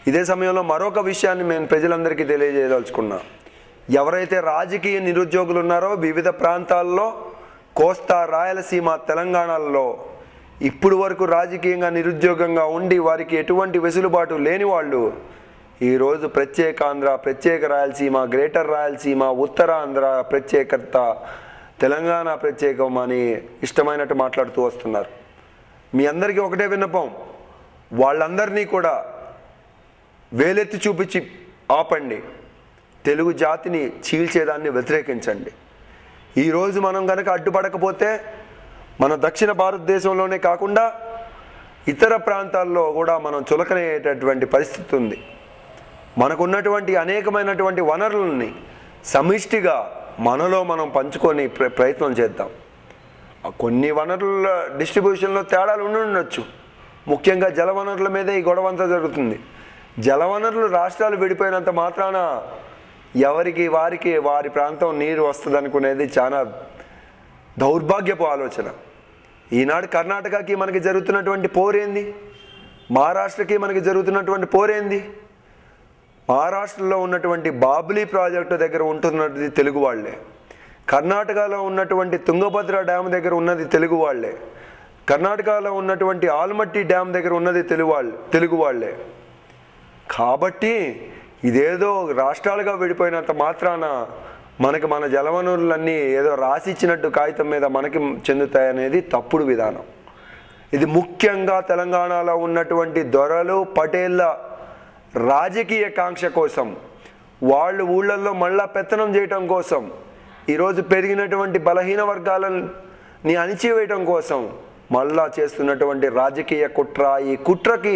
ఇదే సమయంలో మరొక విషయాన్ని నేను ప్రజలందరికీ తెలియజేయదలుచుకున్నా ఎవరైతే రాజకీయ నిరుద్యోగులు ఉన్నారో వివిధ ప్రాంతాల్లో కోస్తా రాయలసీమ తెలంగాణలో ఇప్పుడు వరకు రాజకీయంగా నిరుద్యోగంగా ఉండి వారికి ఎటువంటి వెసులుబాటు లేని వాళ్ళు ఈరోజు ప్రత్యేక ఆంధ్ర ప్రత్యేక రాయలసీమ గ్రేటర్ రాయలసీమ ఉత్తరాంధ్ర ప్రత్యేకత తెలంగాణ ప్రత్యేకం అని ఇష్టమైనట్టు మాట్లాడుతూ వస్తున్నారు మీ అందరికీ ఒకటే విన్నపం వాళ్ళందరినీ కూడా వేలెత్తి చూపించి ఆపండి తెలుగు జాతిని చీల్చేదాన్ని వ్యతిరేకించండి ఈరోజు మనం కనుక అడ్డుపడకపోతే మన దక్షిణ భారతదేశంలోనే కాకుండా ఇతర ప్రాంతాల్లో కూడా మనం చులకనయ్యేటటువంటి పరిస్థితి ఉంది మనకున్నటువంటి అనేకమైనటువంటి వనరులని సమిష్టిగా మనలో మనం పంచుకొని ప్ర ప్రయత్నం చేద్దాం ఆ కొన్ని వనరుల డిస్ట్రిబ్యూషన్లో తేడాలు ఉండి ఉండొచ్చు ముఖ్యంగా జల వనరుల మీదే ఈ గొడవ అంతా జరుగుతుంది జల వనరులు రాష్ట్రాలు విడిపోయినంత మాత్రాన ఎవరికి వారికి వారి ప్రాంతం నీరు వస్తుంది అనుకునేది చాలా దౌర్భాగ్యపు ఆలోచన ఈనాడు కర్ణాటకకి మనకి జరుగుతున్నటువంటి పోరేంది మహారాష్ట్రకి మనకి జరుగుతున్నటువంటి పోరేంది మహారాష్ట్రలో ఉన్నటువంటి బాబ్లీ ప్రాజెక్టు దగ్గర ఉంటున్నది తెలుగు వాళ్ళే కర్ణాటకలో ఉన్నటువంటి తుంగభద్ర డ్యామ్ దగ్గర ఉన్నది తెలుగు వాళ్ళే కర్ణాటకలో ఉన్నటువంటి ఆల్మట్టి డ్యామ్ దగ్గర ఉన్నది తెలుగు వాళ్ళు తెలుగు వాళ్ళే కాబట్టి ఇదేదో రాష్ట్రాలుగా విడిపోయినంత మాత్రాన మనకి మన జలవనరులన్నీ ఏదో రాసిచ్చినట్టు కాగితం మీద మనకి చెందుతాయనేది తప్పుడు విధానం ఇది ముఖ్యంగా తెలంగాణలో ఉన్నటువంటి దొరలు పటేళ్ళ రాజకీయ కాంక్ష కోసం వాళ్ళు ఊళ్ళల్లో మళ్ళా పెత్తనం చేయటం కోసం ఈరోజు పెరిగినటువంటి బలహీన వర్గాలని అణిచివేయటం కోసం మళ్ళా చేస్తున్నటువంటి రాజకీయ కుట్ర ఈ కుట్రకి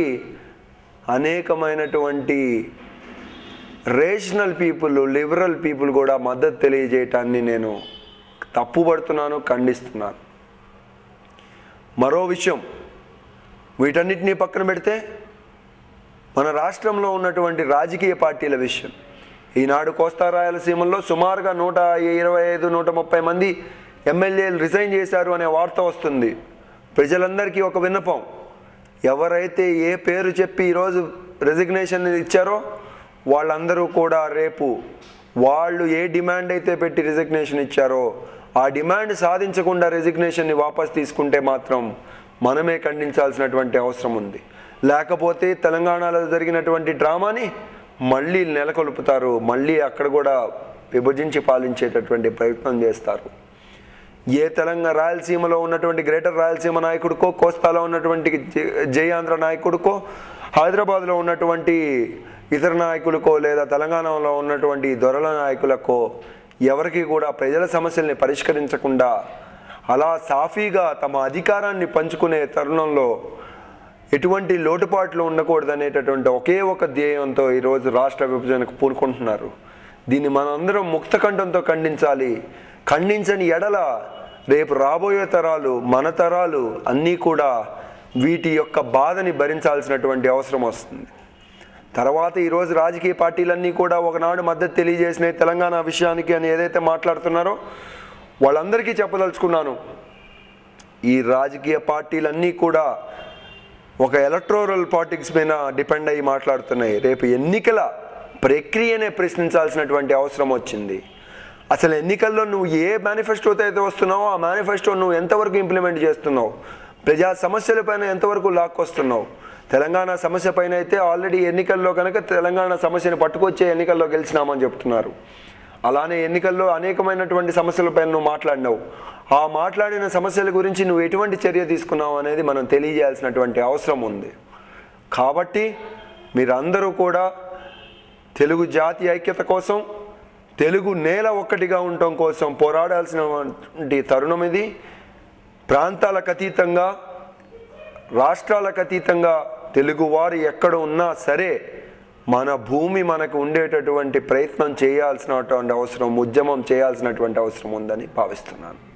అనేకమైనటువంటి రేషనల్ పీపుల్ లిబరల్ పీపుల్ కూడా మద్దతు తెలియజేయటాన్ని నేను తప్పుపడుతున్నాను ఖండిస్తున్నాను మరో విషయం వీటన్నిటినీ పక్కన పెడితే మన రాష్ట్రంలో ఉన్నటువంటి రాజకీయ పార్టీల విషయం ఈనాడు కోస్తా రాయలసీమలో సుమారుగా నూట ఇరవై ఐదు నూట ముప్పై మంది ఎమ్మెల్యేలు రిజైన్ చేశారు అనే వార్త వస్తుంది ప్రజలందరికీ ఒక విన్నపం ఎవరైతే ఏ పేరు చెప్పి ఈరోజు రెసిగ్నేషన్ ఇచ్చారో వాళ్ళందరూ కూడా రేపు వాళ్ళు ఏ డిమాండ్ అయితే పెట్టి రిజిగ్నేషన్ ఇచ్చారో ఆ డిమాండ్ సాధించకుండా రెసిగ్నేషన్ని వాపస్ తీసుకుంటే మాత్రం మనమే ఖండించాల్సినటువంటి అవసరం ఉంది లేకపోతే తెలంగాణలో జరిగినటువంటి డ్రామాని మళ్ళీ నెలకొల్పుతారు మళ్ళీ అక్కడ కూడా విభజించి పాలించేటటువంటి ప్రయత్నం చేస్తారు ఏ తెలంగాణ రాయలసీమలో ఉన్నటువంటి గ్రేటర్ రాయలసీమ నాయకుడికో కోస్తాలో ఉన్నటువంటి జ- జై ఆంధ్ర నాయకుడికో హైదరాబాద్లో ఉన్నటువంటి ఇతర నాయకులకో లేదా తెలంగాణలో ఉన్నటువంటి దొరల నాయకులకో ఎవరికి కూడా ప్రజల సమస్యల్ని పరిష్కరించకుండా అలా సాఫీగా తమ అధికారాన్ని పంచుకునే తరుణంలో ఎటువంటి లోటుపాట్లు ఉండకూడదనేటటువంటి ఒకే ఒక ధ్యేయంతో ఈరోజు రాష్ట్ర విభజనకు పూనుకుంటున్నారు దీన్ని మనందరం ముక్తకంఠంతో ఖండించాలి ఖండించని ఎడల రేపు రాబోయే తరాలు మన తరాలు అన్నీ కూడా వీటి యొక్క బాధని భరించాల్సినటువంటి అవసరం వస్తుంది తర్వాత ఈరోజు రాజకీయ పార్టీలన్నీ కూడా ఒకనాడు మద్దతు తెలియజేసిన తెలంగాణ విషయానికి అని ఏదైతే మాట్లాడుతున్నారో వాళ్ళందరికీ చెప్పదలుచుకున్నాను ఈ రాజకీయ పార్టీలన్నీ కూడా ఒక ఎలక్ట్రోరల్ పాలిటిక్స్ మీద డిపెండ్ అయ్యి మాట్లాడుతున్నాయి రేపు ఎన్నికల ప్రక్రియనే ప్రశ్నించాల్సినటువంటి అవసరం వచ్చింది అసలు ఎన్నికల్లో నువ్వు ఏ మేనిఫెస్టోతో అయితే వస్తున్నావో ఆ మేనిఫెస్టో నువ్వు ఎంతవరకు ఇంప్లిమెంట్ చేస్తున్నావు ప్రజా సమస్యలపైన ఎంతవరకు లాక్కొస్తున్నావు తెలంగాణ సమస్య పైన అయితే ఆల్రెడీ ఎన్నికల్లో కనుక తెలంగాణ సమస్యను పట్టుకొచ్చే ఎన్నికల్లో గెలిచినామని చెప్తున్నారు అలానే ఎన్నికల్లో అనేకమైనటువంటి సమస్యలపైన నువ్వు మాట్లాడినావు ఆ మాట్లాడిన సమస్యల గురించి నువ్వు ఎటువంటి చర్య తీసుకున్నావు అనేది మనం తెలియజేయాల్సినటువంటి అవసరం ఉంది కాబట్టి మీరందరూ కూడా తెలుగు జాతి ఐక్యత కోసం తెలుగు నేల ఒక్కటిగా ఉండటం కోసం పోరాడాల్సినటువంటి తరుణం ఇది ప్రాంతాలకు అతీతంగా రాష్ట్రాలకు అతీతంగా తెలుగువారు ఎక్కడ ఉన్నా సరే మన భూమి మనకు ఉండేటటువంటి ప్రయత్నం చేయాల్సినటువంటి అవసరం ఉద్యమం చేయాల్సినటువంటి అవసరం ఉందని భావిస్తున్నాను